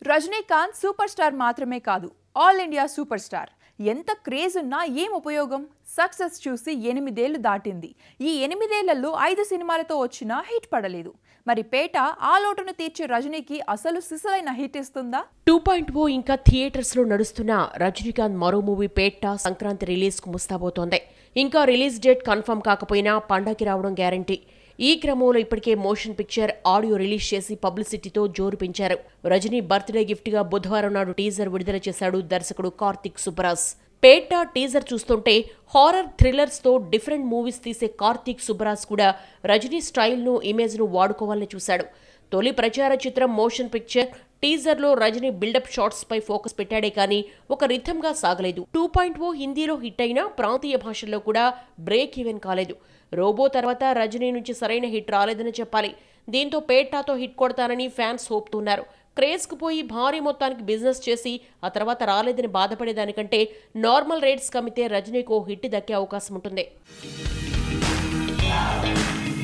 Rajinikanth super star మాత్రమే కాదు all India super star ఎంత క్రేజ్ ఉన్నా ఏం ఉపయోగం సక్సెస్ చూసి ఎనిమిదేళ్లు దాటింది ఈ ఎనిమిదేళ్లలో ఐదు సినిమాలతో వచ్చినా హిట్ పడలేదు మరి పేట ఆ లోటును తీర్చే రజనీకి అసలు సిసలైన హిట్ ఇస్తుందా టూ పాయింట్ ఓ ఇంకా థియేటర్స్ లో నడుస్తున్న రజనీకాంత్ మరో మూవీ పేట్ట సంక్రాంతి రిలీజ్ కు ముస్తాబోతోంది ఇంకా రిలీజ్ డేట్ కన్ఫర్మ్ కాకపోయినా పండగకి రావడం గ్యారంటీ ఈ క్రమంలో ఇప్పటికే మోషన్ పిక్చర్ ఆడియో రిలీజ్ చేసి పబ్లిసిటీతో జోరు పెంచారు రజనీ బర్త్డే గిఫ్ట్ గా బుధవారం నాడు టీజర్ విడుదల చేశాడు దర్శకుడు కార్తిక్ సుబ్బరాజ్ పేట టీజర్ చూస్తుంటే హారర్ థ్రిల్లర్స్ తో డిఫరెంట్ మూవీస్ తీసే కార్తీక్ సుబ్బరాజ్ కూడా రజనీ స్టైల్ను ఇమేజ్ను వాడుకోవాలని చూశాడు తొలి ప్రచార చిత్రం మోషన్ పిక్చర్ టీజర్లో రజనీ బిల్డప్ షాట్స్ పై ఫోకస్ పెట్టాడే కానీ ఒక రిథంగా సాగలేదు టూ పాయింట్ ఓ హిందీలో హిట్ అయినా ప్రాంతీయ భాషల్లో కూడా బ్రేక్ ఈవెన్ కాలేదు రోబో తర్వాత రజనీ నుంచి సరైన హిట్ రాలేదని చెప్పాలి దీంతో పేటాతో హిట్ కొడతానని ఫ్యాన్స్ హోప్తున్నారు క్రేజ్కు పోయి భారీ మొత్తానికి బిజినెస్ చేసి ఆ తర్వాత రాలేదని బాధపడేదానికంటే నార్మల్ రేట్స్ కమ్మితే రజనీకి ఓ హిట్ దక్కే అవకాశం ఉంటుంది